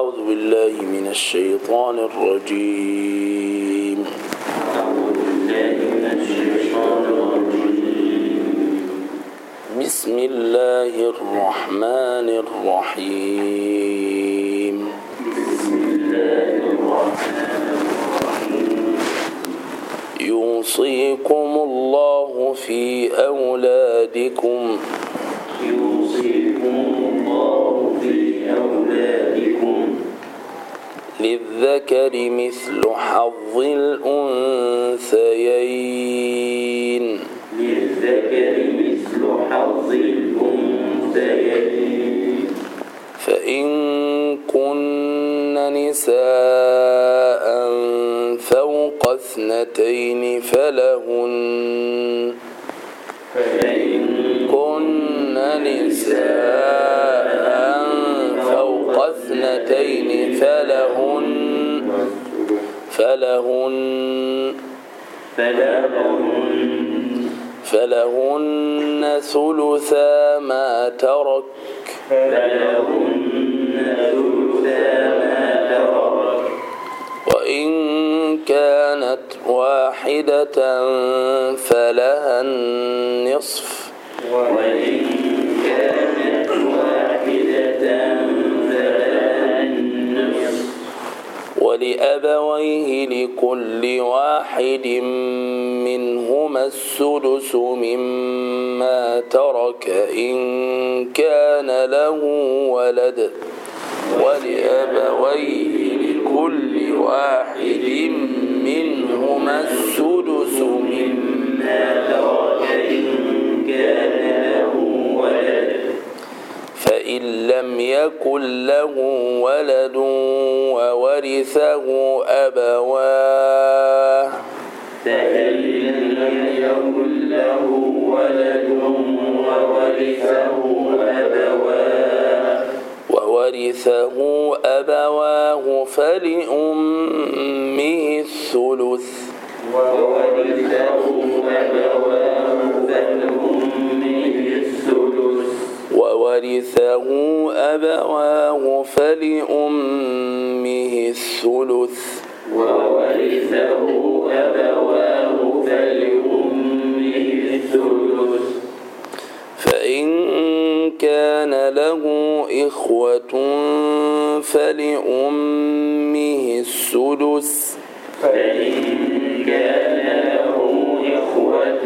أعوذ بالله من الشيطان الرجيم أعوذ بالله من الشيطان الرجيم بسم الله الرحمن الرحيم بسم الله الرحمن يوصيكم الله في أولادكم يوصيكم الله في أولادكم للذكر مثل حظ الأنثيين للذكر مثل حظ الأنثيين فإن كن نساء فوق اثنتين فلهن فإن كن نساء فوق اثنتين فلهن فلهن فلهن فلهن ثلثا ما ترك فلهن ثلثا ما ترك وإن كانت واحدة فلها النصف وإن كانت واحدة فلها النصف ولأبويه لكل واحد منهما السدس مما ترك إن كان له ولد ولأبويه لكل واحد منهما السدس مما ترك إن كان له ولد فإن لم يكن له ولد وورثه أبواه فإن لم يكن له ولد وورثه أبواه وورثه أبواه فلأمه الثلث وورثه أبواه فلأمه الثلث وورثه أبواه فلأمه الثلث وورثه أبواه فلأمه الثلث فإن كان له إخوة فلأمه السدس فإن كان له إخوة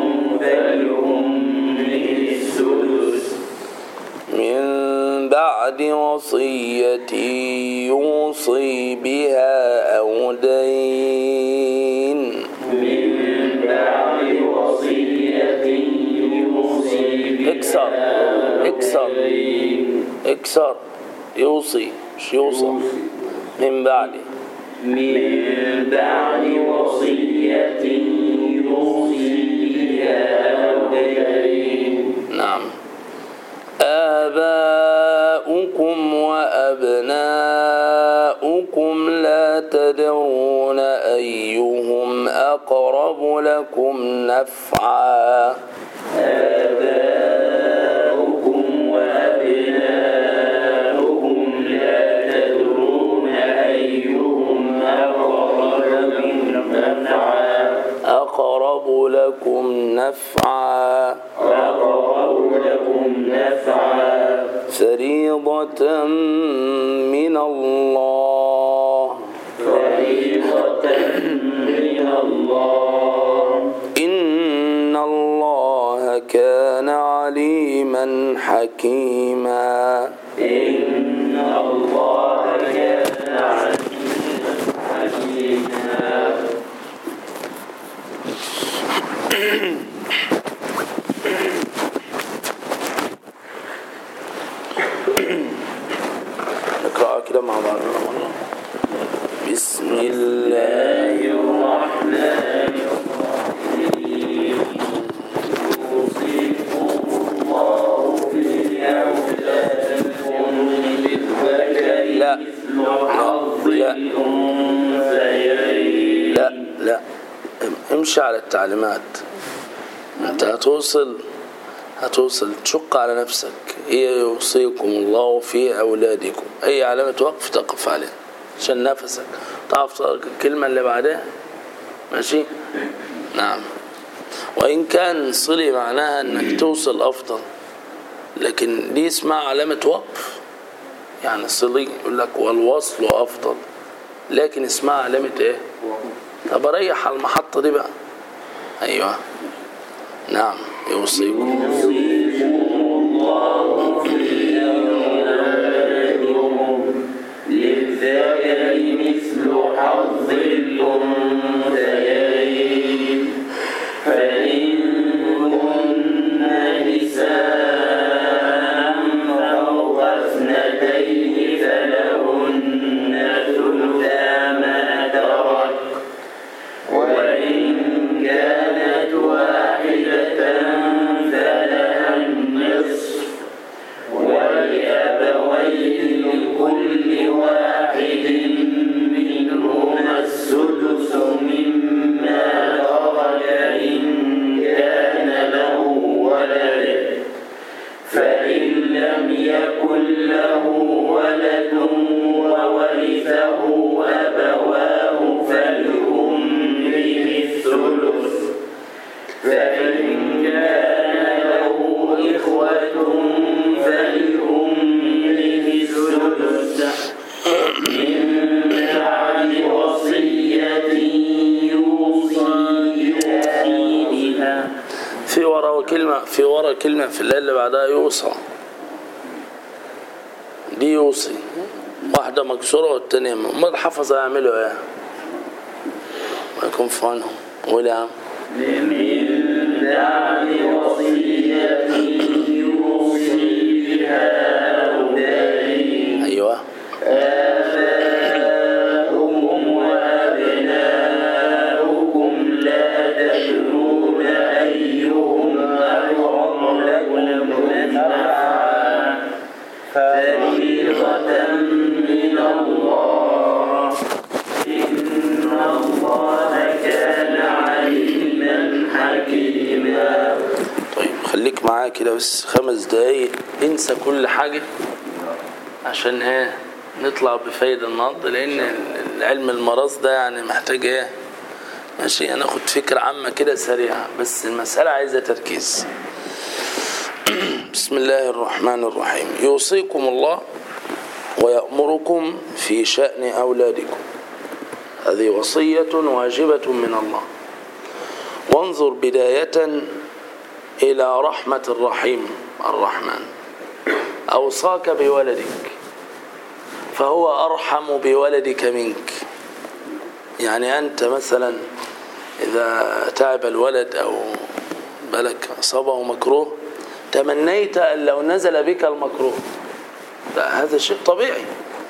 فلأمه السدس من بعد وصية يوصي بها أو دين من بعد وصية يوصي بها اكسر اكسر اكسر يوصي مش يوصى من بعد من بعد وصية يوصي بها أو دين نعم آباؤكم وأبناؤكم لا تدرون أيهم أقرب لكم نفعا آباؤكم وأبناؤكم لا تدرون أيهم أقرب لكم نفعا أقرب لكم نفعا أقرب لكم نفعا فريضة من الله فريضة من الله إن الله كان عليما حكيما إن الله كان عليما حكيما نقرأ كده مع بعض مرة. بسم الله الرحمن الرحيم يوصيكم الله في أولادكم للذكر لا. مثل حظ لا. الأنثيين لا لا امشي على التعليمات انت هتوصل هتوصل تشق على نفسك هي يوصيكم الله في أولادكم أي علامة وقف تقف عليها عشان نفسك تعرف الكلمة اللي بعدها ماشي نعم وإن كان صلي معناها أنك توصل أفضل لكن دي اسمها علامة وقف يعني صلي يقول لك والوصل أفضل لكن اسمها علامة إيه طب أريح على المحطة دي بقى أيوه نعم يوصيكم للذكر مثل حظ الأنثيين فإن كن نساء فوق اثنتين فلهن ثلثا ما ترك وإن كانت واحدة فلها النصف ولأبويه لكل واحد منهما السدس مما ترك إن كان له ولد فإن لم يكن له ولد وورثه أبواه فلأمه الثلث فإن كان له إخوة فلأمه السدس من بعد وصية يوصي بها في ورا كلمة في ورا كلمة في الليل اللي بعدها يوصى دي يوصي واحدة مكسورة والتانية ما الحفظ يعملوا ايه ما يكون في عنهم قول يا عم من بعد وصية يوصي بها أولئك ايوه آباؤكم وأبناؤكم لا تدرون أيهم أقرب لكم نفعا فريضة من الله إن الله كان عليما حكيما طيب خليك معايا كده بس خمس دقايق انسى كل حاجة عشان ايه نطلع بفايدة النهاردة لان علم المرض ده يعني محتاج ايه ماشي هناخد فكرة عامة كده سريعة بس المسألة عايزة تركيز بسم الله الرحمن الرحيم يوصيكم الله ويأمركم في شأن أولادكم هذه وصية واجبة من الله وانظر بداية إلى رحمة الرحيم الرحمن أوصاك بولدك فهو أرحم بولدك منك يعني أنت مثلا إذا تعب الولد أو بلك أصابه مكروه تمنيت أن لو نزل بك المكروه لا هذا شيء طبيعي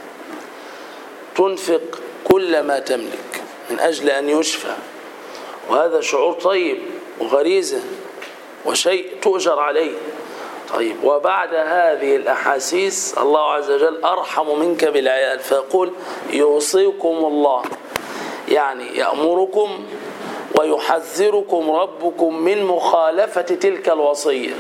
تنفق كل ما تملك من أجل أن يشفى وهذا شعور طيب وغريزة وشيء تؤجر عليه طيب وبعد هذه الأحاسيس الله عز وجل أرحم منك بالعيال فيقول يوصيكم الله يعني يأمركم ويحذركم ربكم من مخالفة تلك الوصية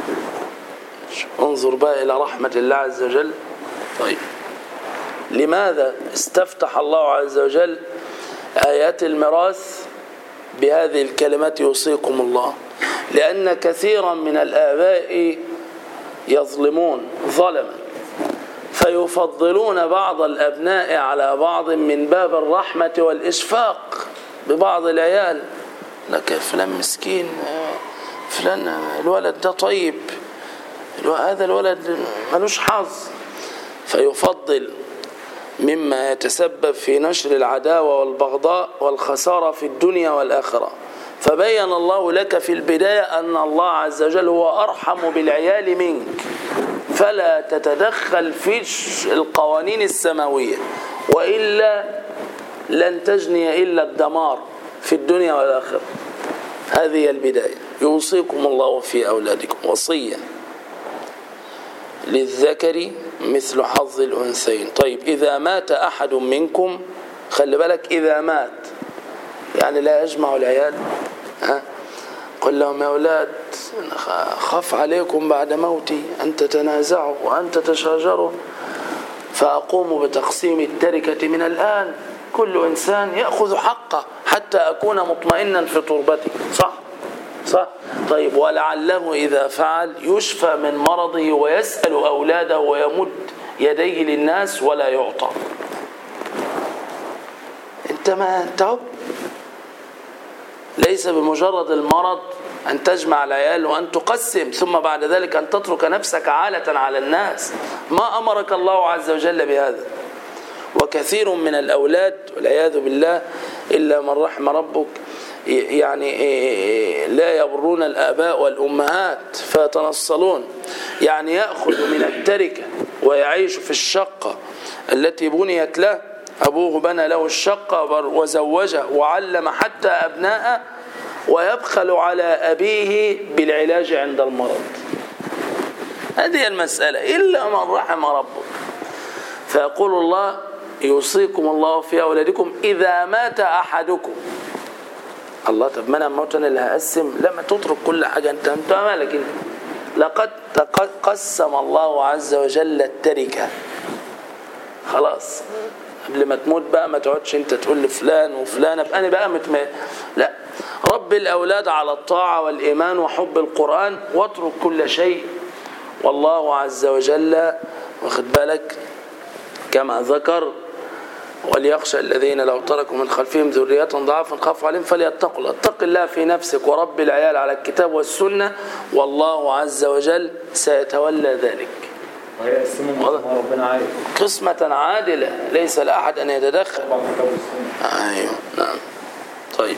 انظر بقى إلى رحمة الله عز وجل طيب لماذا استفتح الله عز وجل آيات الميراث بهذه الكلمات يوصيكم الله لأن كثيرا من الآباء يظلمون ظلما فيفضلون بعض الأبناء على بعض من باب الرحمة والإشفاق ببعض العيال لك فلان مسكين فلان الولد ده طيب هذا الولد ملوش حظ فيفضل مما يتسبب في نشر العداوة والبغضاء والخسارة في الدنيا والآخرة فبين الله لك في البداية أن الله عز وجل هو أرحم بالعيال منك فلا تتدخل في القوانين السماوية وإلا لن تجني إلا الدمار في الدنيا والآخرة هذه البداية يوصيكم الله في أولادكم وصية للذكر مثل حظ الأنثيين طيب إذا مات أحد منكم خلي بالك إذا مات يعني لا يجمع العيال ها قل لهم يا أولاد أنا خاف عليكم بعد موتي أن تتنازعوا وأن تتشاجروا فأقوم بتقسيم التركة من الآن كل إنسان يأخذ حقه حتى أكون مطمئنا في تربتي صح؟ صح؟ طيب ولعله إذا فعل يشفى من مرضه ويسأل أولاده ويمد يديه للناس ولا يعطى انت ما انت اهو ليس بمجرد المرض أن تجمع العيال وأن تقسم ثم بعد ذلك أن تترك نفسك عالة على الناس ما أمرك الله عز وجل بهذا وكثير من الأولاد والعياذ بالله إلا من رحم ربك يعني لا يبرون الآباء والأمهات فيتنصلون يعني يأخذ من التركة ويعيش في الشقة التي بنيت له أبوه بنى له الشقة وزوجه وعلم حتى أبناءه ويبخل على أبيه بالعلاج عند المرض هذه المسألة إلا من رحم ربك فيقول الله يوصيكم الله في أولادكم إذا مات أحدكم الله طب ما انا موت انا اللي هقسم لا ما تترك كل حاجه انت انت مالك انت لقد قسم الله عز وجل التركه خلاص قبل ما تموت بقى ما تقعدش انت تقول لفلان وفلان ابقى انا بقى متم... لا رب الاولاد على الطاعه والايمان وحب القران واترك كل شيء والله عز وجل واخد بالك كما ذكر وليخشى الذين لو تركوا من خلفهم ذرية ضعافا خافوا عليهم فليتقوا الله اتق الله في نفسك ورب العيال على الكتاب والسنة والله عز وجل سيتولى ذلك ويقسموا ما ربنا عايز قسمة عادلة ليس لأحد أن يتدخل طبعا كتاب السنة أيوه نعم طيب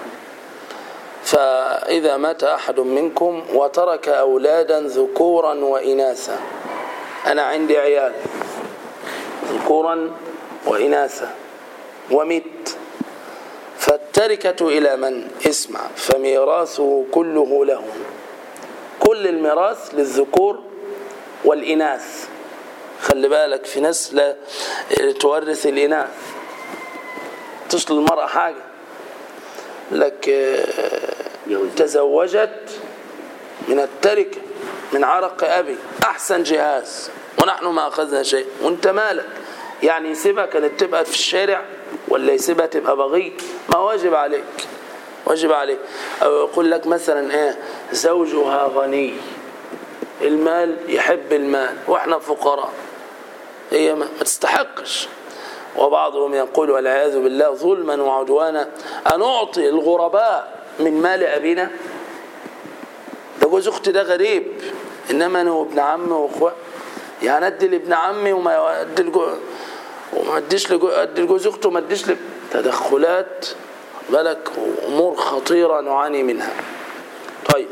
فإذا مات أحد منكم وترك أولادا ذكورا وإناثا أنا عندي عيال ذكورا وإناثا ومت فالتركة إلى من اسمع فميراثه كله له كل الميراث للذكور والإناث خلي بالك في ناس لا تورث الإناث تصل المرأة حاجة لك آه، تزوجت من التركة من عرق أبي أحسن جهاز ونحن ما أخذنا شيء وانت مالك يعني يسيبها كانت تبقى في الشارع ولا يسيبها تبقى بغي ما واجب عليك واجب عليك أو يقول لك مثلا ايه زوجها غني المال يحب المال واحنا فقراء هي ما ما تستحقش وبعضهم يقول والعياذ بالله ظلما وعدوانا أن أعطي الغرباء من مال أبينا ده جوز أختي ده غريب إنما أنا وابن عمي وأخوة يعني أدي لابن عمي وما أدي الجو وما أديش لجو أدي لجوز أخته وما أديش ل... تدخلات بالك أمور خطيرة نعاني منها طيب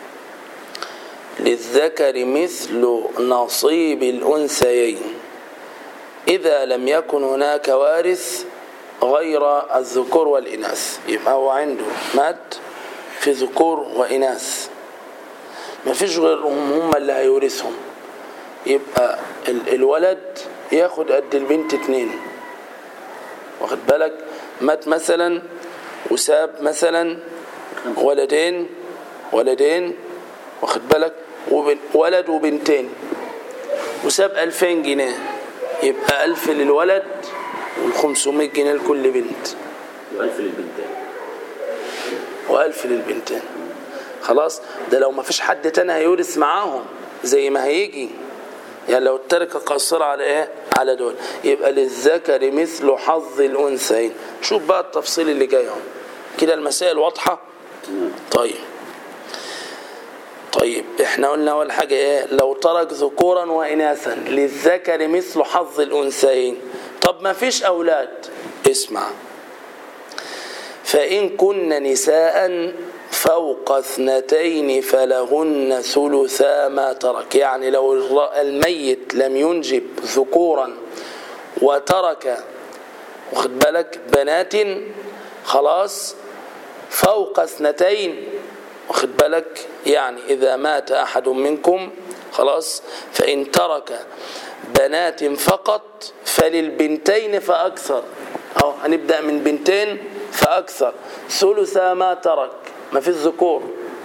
للذكر مثل نصيب الأنثيين إذا لم يكن هناك وارث غير الذكور والإناث يبقى هو عنده مات في ذكور وإناث ما فيش غيرهم هم اللي هيورثهم يبقى ال- الولد ياخد قد البنت اتنين واخد بالك مات مثلا وساب مثلا ولدين ولدين واخد بالك وبن ولد وبنتين وساب 2000 جنيه يبقى 1000 للولد وال500 جنيه لكل بنت وألف للبنتين و1000 للبنتين خلاص ده لو ما فيش حد تاني هيورث معاهم زي ما هيجي يعني لو التركة قصر على ايه على دول يبقى للذكر مثل حظ الانثيين شوف بقى التفصيل اللي جاي اهو كده المسائل واضحة طيب طيب احنا قلنا اول حاجة ايه لو ترك ذكورا واناثا للذكر مثل حظ الانثيين طب ما فيش اولاد اسمع فإن كن نساء فوق اثنتين فلهن ثلثا ما ترك يعني لو الر- الميت لم ينجب ذكورا وترك واخد بالك بنات خلاص فوق اثنتين واخد بالك يعني إذا مات أحد منكم خلاص فإن ترك بنات فقط فللبنتين فأكثر أو هنبدأ من بنتين فأكثر ثلث ما ترك ما في الذكور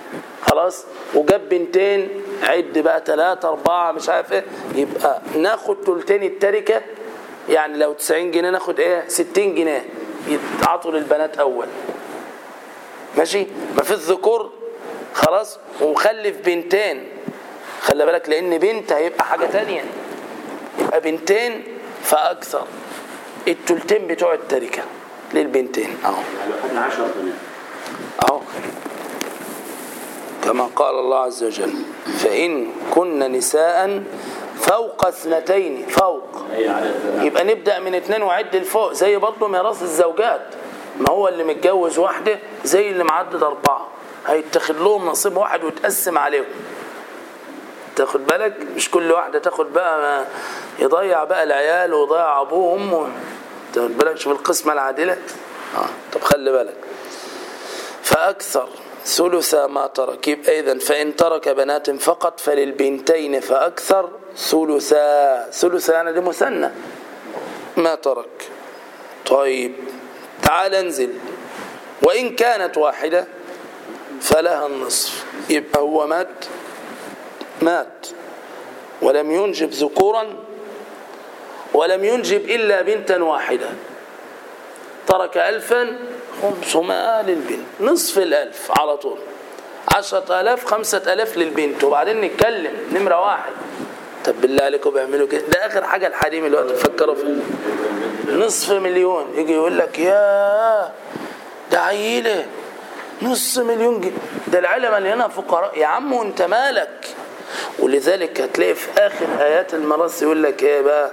خلاص وجاب بنتين عد بقى ثلاثة أربعة مش عارف ايه يبقى ناخد تلتين التركة يعني لو 90 جنيه ناخد ايه 60 جنيه يتعطوا للبنات أول ماشي ما في الذكور خلاص ومخلف بنتين خلي بالك لأن بنت هيبقى حاجة تانية يبقى بنتين فأكثر التلتين بتوع التركة للبنتين اهو يعني لو خدنا 10 بنات أهو كما قال الله عز وجل فإن كن نساء فوق اثنتين فوق اي عدد يبقى نبدأ من اتنين وعد لفوق زي برضه ميراث الزوجات ما هو اللي متجوز واحدة زي اللي معدد أربعة هيتاخد لهم نصيب واحد ويتقسم عليهم تاخد بالك مش كل واحدة تاخد بقى ما يضيع بقى العيال ويضيع أبوه وأمه تاخد بالك شوف القسمة العادلة آه. طب خلي بالك فأكثر ثلث ما ترك يبقى إذن فإن ترك بنات فقط فللبنتين فأكثر ثلثا ثلثا يعني دي مثنى ما ترك طيب تعال انزل وإن كانت واحدة فلها النصف يبقى هو مات مات ولم ينجب ذكورا ولم ينجب إلا بنتا واحدة ترك ألفا خمسمائة للبنت نصف الألف على طول عشرة ألاف خمسة ألاف للبنت وبعدين نتكلم نمرة واحد طب بالله عليكم بيعملوا كده ده آخر حاجة الحريم الوقت تفكروا فيه نصف مليون يجي يقول لك يا ده عيلة نص مليون جنيه ده العيلة مليانة فقراء يا عم وانت مالك ولذلك هتلاقي في آخر آيات المرس يقول لك ايه بقى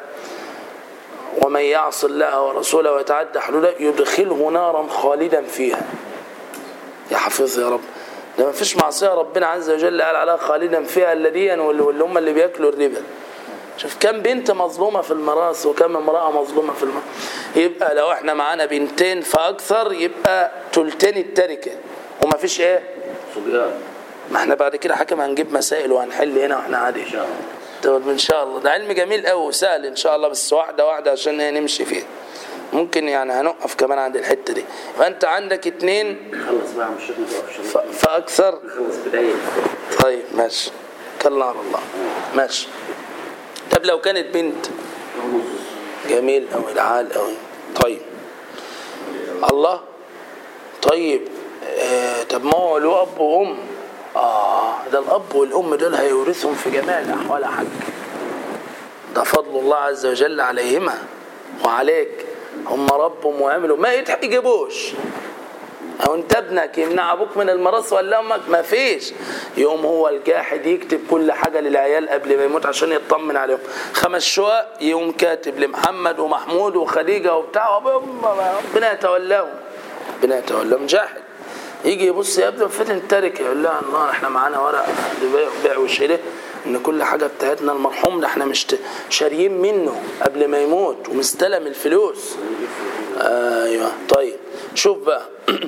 ومن يعص الله ورسوله ويتعدى حدوده يدخله نارا خالدا فيها يا حفيظ يا رب ده ما فيش معصيه ربنا عز وجل قال عليها خالدا فيها الذين واللي هم اللي بياكلوا الربا شوف كم بنت مظلومه في المراس وكم امراه مظلومه في المراس يبقى لو احنا معانا بنتين فاكثر يبقى تلتين التركه وما فيش ايه صبيان ما احنا بعد كده حكم هنجيب مسائل وهنحل هنا واحنا قاعدين ان شاء الله طب ان شاء الله ده علم جميل قوي وسهل ان شاء الله بس واحده واحده عشان ايه نمشي فيه ممكن يعني هنقف كمان عند الحته دي فانت عندك اتنين خلص بقى مش ما توقفش ف- فاكثر خلص بدايه طيب ماشي كلا على الله ماشي طب لو كانت بنت جميل قوي العال قوي طيب الله طيب آه طب ما هو له اب وام اه ده الاب والام دول هيورثهم في جميع الاحوال يا حاج ده فضل الله عز وجل عليهما وعليك هم ربهم وعملوا ما يجيبوش او انت ابنك يمنع ابوك من المرض ولا امك ما فيش يقوم هو الجاحد يكتب كل حاجه للعيال قبل ما يموت عشان يطمن عليهم خمس شقق يقوم كاتب لمحمد ومحمود وخديجه وبتاع وب- ربنا يتولاهم ربنا يتولاهم جاحد يجي يبص يا ابني فين التركه يقول لها الله احنا معانا ورق بيع بيع وشراء ان كل حاجه بتاعتنا المرحوم ده احنا مش ت- شاريين منه قبل ما يموت ومستلم الفلوس ايوه طيب شوف بقى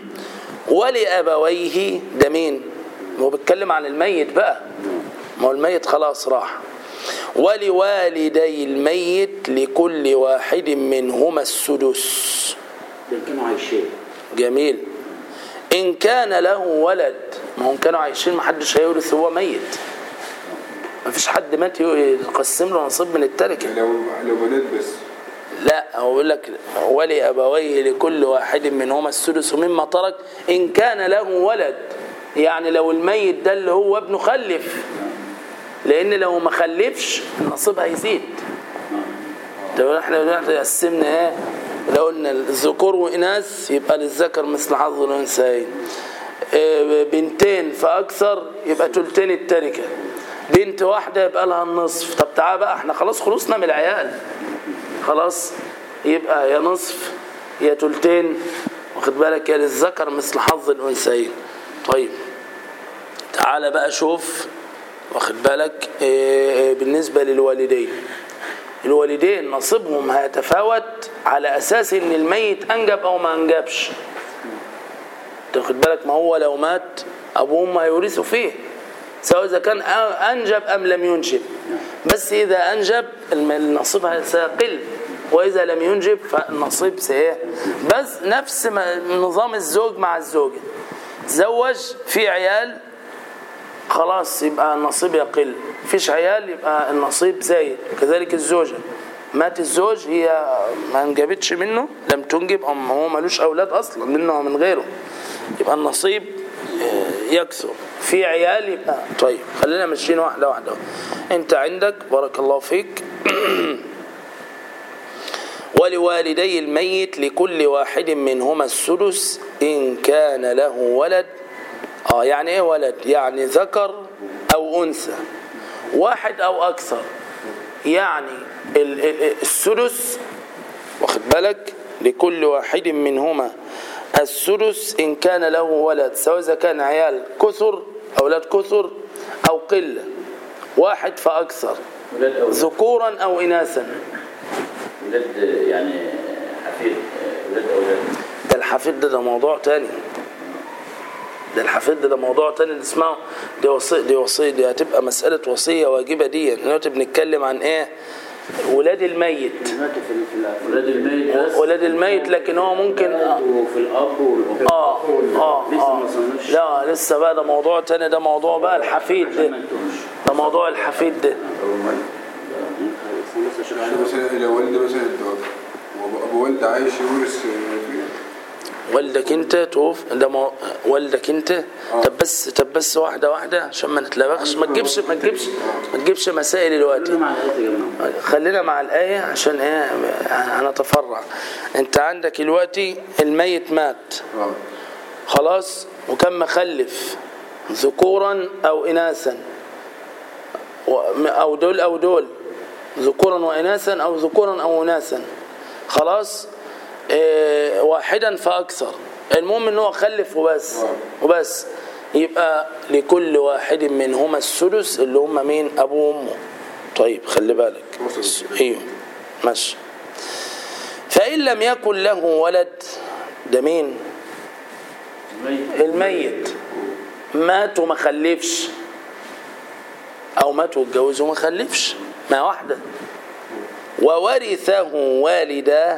ولأبويه ده مين؟ ما هو بيتكلم عن الميت بقى ما هو الميت خلاص راح ولوالدي الميت لكل واحد منهما السدس دول كانوا عايشين جميل إن كان له ولد ما هم كانوا عايشين ما حدش هيورث هو ميت ما فيش حد مات يقسم له نصيب من التركه لو لو بنات بس لا هو بيقول لك ولأبويه لكل واحد منهما السدس مما ترك إن كان له ولد يعني لو الميت ده اللي هو ابنه خلف لأن لو ما خلفش النصيب هيزيد طب احنا دلوقتي قسمنا ايه لو قلنا الذكور وإناث يبقى للذكر مثل حظ الأنثيين إيه، بنتين فأكثر يبقى تلتين التركة بنت واحدة يبقى لها النصف طب تعال بقى احنا خلاص خلصنا من العيال خلاص يبقى يا نصف يا تلتين واخد بالك يا للذكر مثل حظ الانثيين طيب تعالى بقى شوف واخد بالك إيه بالنسبه للوالدين الوالدين نصيبهم هيتفاوت على اساس ان الميت انجب او ما انجبش تاخد بالك ما هو لو مات ابوهم هيورثوا فيه سواء اذا كان انجب ام لم ينجب بس اذا انجب الم- النصيب سيقل واذا لم ينجب فالنصيب سيه بس نفس ما- نظام الزوج مع الزوجه تزوج في عيال خلاص يبقى النصيب يقل مفيش عيال يبقى النصيب زايد كذلك الزوجة مات الزوج هي ما انجبتش منه لم تنجب أو هو ملوش أولاد أصلا منه ومن غيره يبقى النصيب آه، يكثر في عيال يبقى طيب خلينا ماشيين واحدة واحدة انت عندك بارك الله فيك ولوالدي الميت لكل واحد منهما السدس إن كان له ولد آه يعني إيه ولد يعني ذكر أو أنثى واحد أو أكثر يعني ال- ال- السدس واخد بالك لكل واحد منهما السدس إن كان له ولد سواء إذا كان عيال كثر أولاد كثر أو قلة واحد فأكثر ولاد أولاد ذكورا أو إناثا ولاد يعني حفيد ولاد أولاد ده الحفيد ده, ده موضوع تاني ده الحفيد ده, ده موضوع تاني اللي اسمه دي وصية دي وصية دي هتبقى مسألة وصية واجبة دي دلوقتي بنتكلم عن ايه ولاد الميت دلوقتي في في ولاد الميت بس ولاد الميت لكن هو ممكن وفي الأب والأم اه اه لسه اه ما وصلناش لا لسه بقى ده موضوع تاني ده موضوع بقى الحفيد ما ده انتمش ده موضوع الحفيد ده مثلا لو والدي مثلا اتوفى وابو والدي عايش يورث فيه والدك انت توف ده مو... والدك انت طب بس طب بس واحده واحده عشان ما نتلبخش ما تجيبش ما تجيبش ما تجيبش مسائل دلوقتي مع الآيات يا جماعة خلينا مع الآية عشان ايه هنتفرع انت عندك دلوقتي الميت مات اه خلاص وكان مخلف ذكورا او اناثا و- او دول او دول ذكورا واناثا او ذكورا او اناثا خلاص اه واحدا فاكثر المهم ان هو خلف وبس وبس يبقى لكل واحد منهما السدس اللي هم مين ابوه وامه طيب خلي بالك وصل. ايوه ماشي فان لم يكن له ولد ده مين الميت الميت مات وما خلفش او مات واتجوز وما خلفش ما واحده وورثه والداه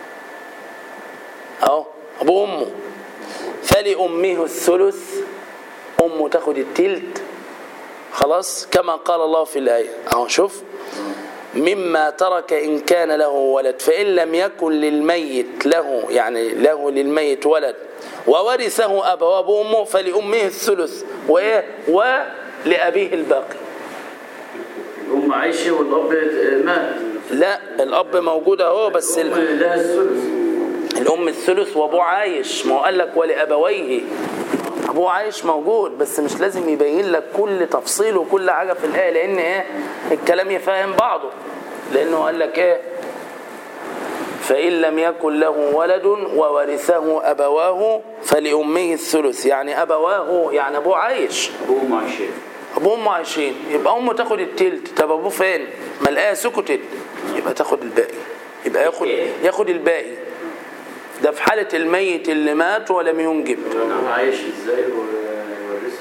اهو ابو امه فلامه الثلث امه تاخد التلت خلاص كما قال الله في الايه اهو شوف مما ترك إن كان له ولد فإن لم يكن للميت له يعني له للميت ولد وورثه أبواب أمه فلأمه الثلث وإيه ولأبيه الباقي الأم عايشة والأب مات لا الأب موجود أهو بس الأم ال- لها الثلث الأم الثلث وأبوه عايش ما هو قال لك ولأبويه أبوه عايش موجود بس مش لازم يبين لك كل تفصيل وكل حاجة في الآية لأن إيه الكلام يفهم بعضه لأنه قال لك إيه فإن لم يكن له ولد وورثه أبواه فلأمه الثلث يعني أبواه يعني أبوه عايش أبوهم عايشين أبوه وأمه عايشين يبقى أمه تاخد التلت طب أبوه فين؟ ما الآية سكتت يبقى تاخد الباقي يبقى ياخد ياخد الباقي ده في حالة الميت اللي مات ولم ينجب هو عايش إزاي ويورثه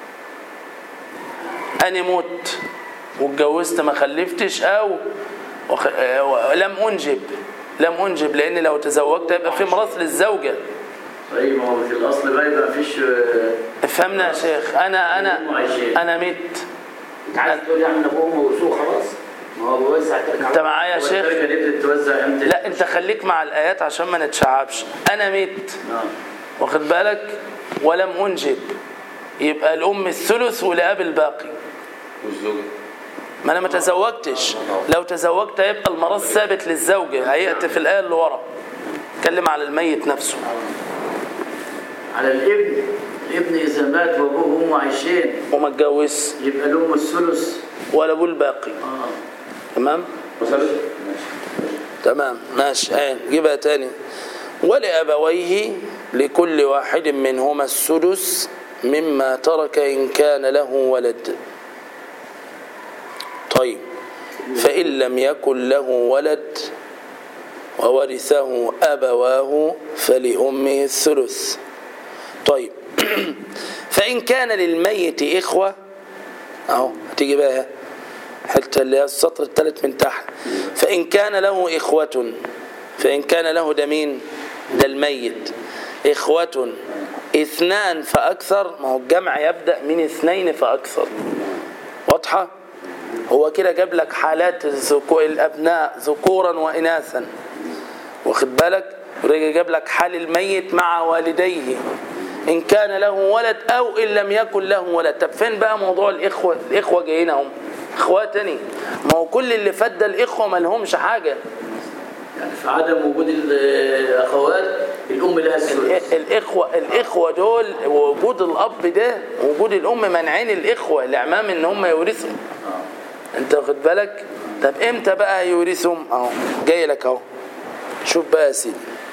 أنا مت واتجوزت ما خلفتش أو وخ... آه، لم أنجب لم أنجب لأن لو تزوجت يبقى في ميراث للزوجة طيب ما هو في الأصل بقى يبقى مفيش افهمنا يا شيخ أنا أنا أمه عايشين. أنا مت أنت عايز تقول يعني إن أبوهم موسوه خلاص ما هو بيوزع تركة أنت معايا يا هو شيخ؟ التركة دي بتتوزع إمتى؟ لا أنت خليك مع الآيات عشان ما نتشعبش أنا مت نعم واخد بالك ولم أنجب يبقى الأم الثلث والأب الباقي والزوجة ما أنا ما تزوجتش لو تزوجت يبقى الميراث ثابت للزوجة هيأتي في الآية اللي ورا اتكلم على الميت نفسه على الابن الابن إذا مات وأبوه وأمه عايشين وما اتجوزش يبقى لهم الثلث ولا أبوه الباقي آه تمام وصلت؟ تمام ماشي ايه جيبها تاني ولأبويه لكل واحد منهما السدس مما ترك إن كان له ولد طيب فإن لم يكن له ولد وورثه أبواه فلأمه الثلث طيب فإن كان للميت إخوة أهو هتيجي بقى حتى اللي هي السطر الثالث من تحت فإن كان له إخوة فإن كان له ده مين ده الميت إخوة اثنان فأكثر ما هو الجمع يبدأ من اثنين فأكثر واضحة هو كده جاب لك حالات الذكو- الأبناء ذكورا وإناثا واخد بالك ورجع جاب لك حال الميت مع والديه إن كان له ولد أو إن لم يكن له ولد طب فين بقى موضوع الإخوة الإخوة جايين هم إخوة تاني ما هو كل اللي فات ده الإخوة ما لهمش حاجة يعني في عدم وجود الاخوات الام لها الثلث الإخوة الإخوة دول وجود الأب ده وجود الأم منعين الإخوة الإعمام إن هم يورثوا أنت واخد بالك طب إمتى بقى يورثهم أهو جاي لك أهو شوف بقى يا سيدي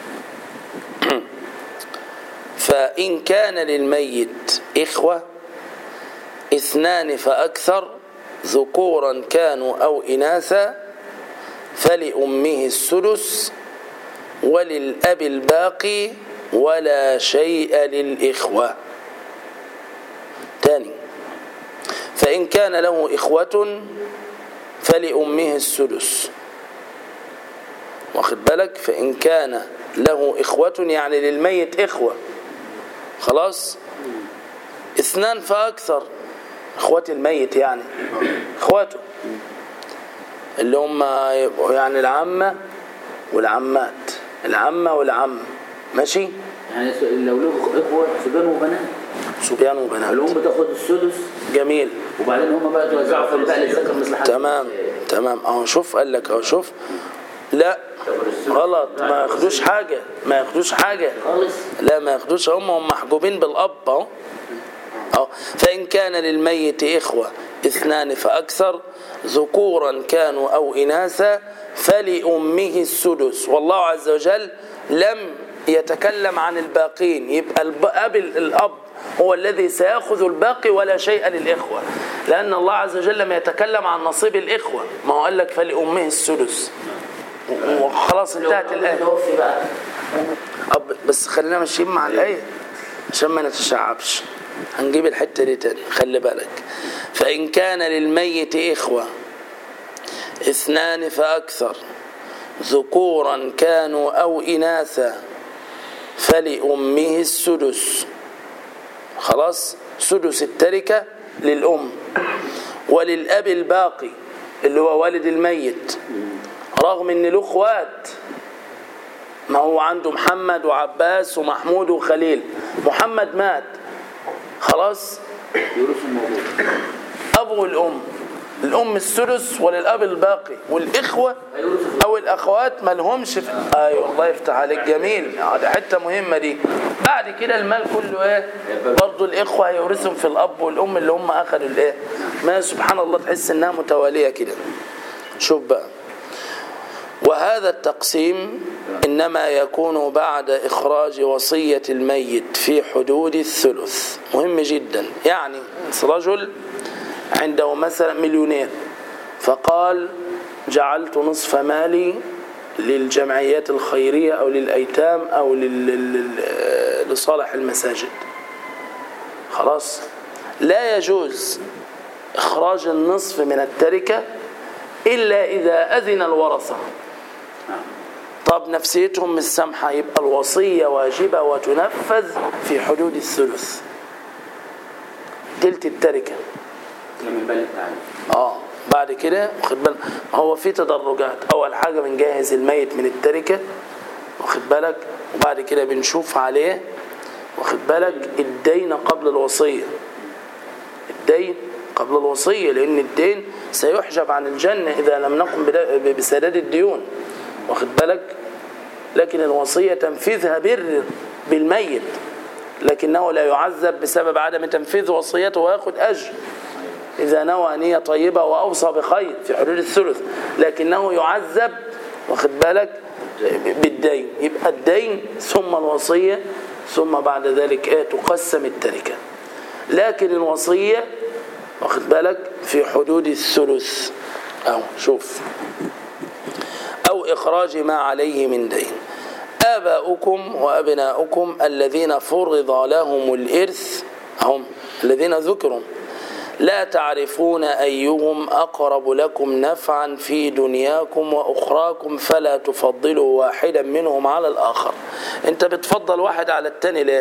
فإن كان للميت إخوة اثنان فأكثر ذكورا كانوا أو إناثا فلأمه السدس وللأب الباقي ولا شيء للإخوة تاني فإن كان له إخوة فلأمه السدس واخد بالك فإن كان له إخوة يعني للميت إخوة خلاص اثنان فأكثر إخوة الميت يعني إخواته اللي هم يبقوا يعني العمة والعمات العمة والعم ماشي يعني لو له اخوه صبيان وبنات صبيان وبنات الام بتاخد السدس جميل وبعدين هم بقى توزعوا في الباقي للذكر مثل حد تمام تمام اهو شوف قال لك اهو شوف لا غلط ما ياخدوش حاجة ما ياخدوش حاجة خالص لا ما ياخدوش هم هم محجوبين بالأب اهو اهو فإن كان للميت إخوة اثنان فأكثر ذكورا كانوا أو إناثا فلأمه السدس والله عز وجل لم يتكلم عن الباقين يبقى الأب الأب هو الذي سيأخذ الباقي ولا شيء للإخوة لأن الله عز وجل لم يتكلم عن نصيب الإخوة ما هو قال لك فلأمه السدس وخلاص انتهت الآية توفي بقى أب بس خلينا ماشيين مع الآية عشان ما نتشعبش هنجيب الحتة دي تاني خلي بالك فإن كان للميت إخوة اثنان فأكثر ذكورا كانوا أو إناثا فلأمه السدس خلاص سدس التركة للأم وللأب الباقي اللي هو والد الميت رغم ان له اخوات ما هو عنده محمد وعباس ومحمود وخليل محمد مات خلاص يورثوا الموضوع ابو الام الام السدس وللاب الباقي والاخوه او الاخوات ما لهمش في ايوه الله يفتح عليك جميل آه، دي حته مهمه دي بعد كده المال كله ايه برضه الاخوه هيورثهم في الاب والام اللي هم اخذوا الايه ما سبحان الله تحس انها متواليه كده شوف بقى وهذا التقسيم إنما يكون بعد إخراج وصية الميت في حدود الثلث مهم جدا يعني رجل عنده مثلا مليونير فقال جعلت نصف مالي للجمعيات الخيرية أو للأيتام أو لل- لل- لصالح المساجد خلاص لا يجوز إخراج النصف من التركة إلا إذا أذن الورثة طب نفسيتهم مش سامحة يبقى الوصية واجبة وتنفذ في حدود الثلث تلت التركة لما يبلغ تعالى اه بعد كده واخد بالك هو في تدرجات اول حاجه بنجهز الميت من التركه واخد بالك وبعد كده بنشوف عليه واخد بالك الدين قبل الوصيه الدين قبل الوصيه لان الدين سيحجب عن الجنه اذا لم نقم بدا- بسداد الديون واخد بالك لكن الوصيه تنفيذها بر بالميت لكنه لا يعذب بسبب عدم تنفيذ وصيته وياخذ اجر إذا نوى نية طيبة وأوصى بخير في حدود الثلث لكنه يعذب واخد بالك بالدين يبقى الدين ثم الوصية ثم بعد ذلك ايه تقسم التركة لكن الوصية واخد بالك في حدود الثلث أو شوف أو إخراج ما عليه من دين آباؤكم وأبناؤكم الذين فرض لهم الإرث هم الذين ذكروا لا تعرفون أيهم أقرب لكم نفعا في دنياكم وأخراكم فلا تفضلوا واحدا منهم على الآخر أنت بتفضل واحد على التاني ليه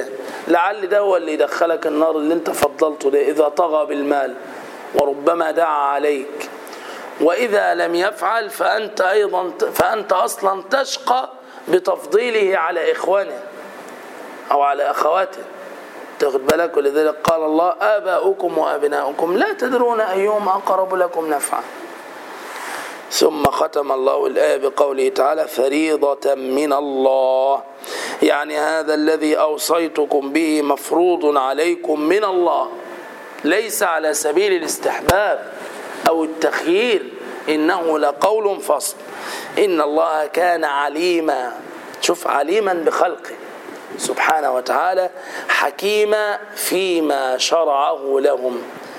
لعل ده هو اللي يدخلك النار اللي انت فضلته ده إذا طغى بالمال وربما دعا عليك وإذا لم يفعل فأنت أيضا فأنت أصلا تشقى بتفضيله على إخوانه أو على أخواته تاخد بالك ولذلك قال الله آباؤكم وأبناؤكم لا تدرون أيهم أقرب لكم نفعا ثم ختم الله الآية بقوله تعالى فريضة من الله يعني هذا الذي أوصيتكم به مفروض عليكم من الله ليس على سبيل الاستحباب أو التخيير إنه لقول فصل إن الله كان عليما شوف عليما بخلقه سبحانه وتعالى حكيما فيما شرعه لهم